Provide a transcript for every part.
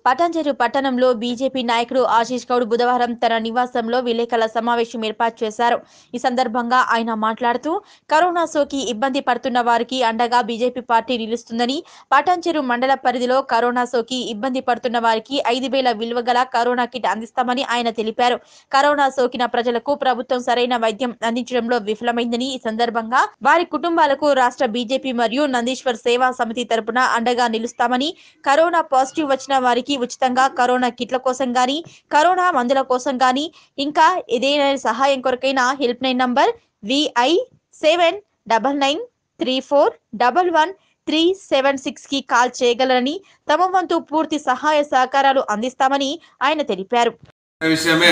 పటాంచెరు పట్టణంలో బీజేపీ నాయకుడు ఆశీష్ గౌడ్ బుధవారం తన నివాసంలో విలేకరుల సమావేశం ఏర్పాటు చేశారు ఈ సందర్భంగా ఆయన మాట్లాడుతూ కరోనా సోకి ఇబ్బంది పడుతున్న వారికి అండగా బీజేపీ పార్టీ నిలుస్తుందని పటాంచెరు మండల పరిధిలో కరోనా సోకి ఇబ్బంది పడుతున్న వారికి ఐదు వేల విలువ గల కరోనా కిట్ అందిస్తామని ఆయన తెలిపారు కరోనా సోకిన ప్రజలకు ప్రభుత్వం సరైన వైద్యం అందించడంలో విఫలమైందని ఈ సందర్భంగా వారి కుటుంబాలకు రాష్ట్ర బీజేపీ మరియు నందీశ్వర్ సేవా సమితి తరపున అండగా నిలుస్తామని కరోనా పాజిటివ్ వచ్చిన వారికి ఉచితంగా కరోనా కిట్ల కోసం గాని కరోనా మందుల కోసం గాని ఇంకా ఏదైనా సహాయం కొరకైనా help line number V I seven double nine three four double one three seven six కి కాల్ చేయగలరని తమ వంతు పూర్తి సహాయ సహకారాలు అందిస్తామని ఆయన తెలిపారు విషయమే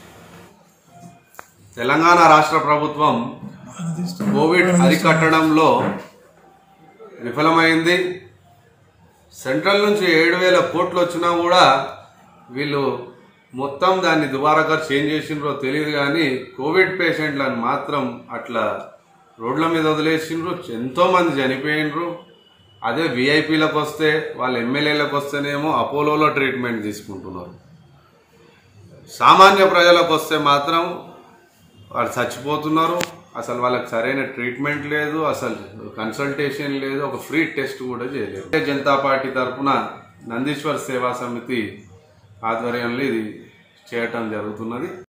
తెలంగాణ రాష్ట్ర ప్రభుత్వం కోవిడ్ అరికట్టడంలో విఫలమైంది సెంట్రల్ నుంచి ఏడు వేల కోట్లు వచ్చినా కూడా వీళ్ళు మొత్తం దాన్ని దుబారా ఖర్చు ఏం చేసిండ్రో తెలియదు కానీ కోవిడ్ పేషెంట్లను మాత్రం అట్లా రోడ్ల మీద వదిలేసిండ్రు ఎంతో మంది చనిపోయినరు అదే విఐపీలకు వస్తే వాళ్ళ ఎమ్మెల్యేలకు వస్తేనేమో అపోలోలో ట్రీట్మెంట్ తీసుకుంటున్నారు సామాన్య ప్రజలకు వస్తే మాత్రం వాళ్ళు చచ్చిపోతున్నారు అసలు వాళ్ళకి సరైన ట్రీట్మెంట్ లేదు అసలు కన్సల్టేషన్ లేదు ఒక ఫ్రీ టెస్ట్ కూడా చేయలేదు భారతీయ జనతా పార్టీ తరఫున నందీశ్వర్ సేవా సమితి ఆధ్వర్యంలో ఇది చేయటం జరుగుతున్నది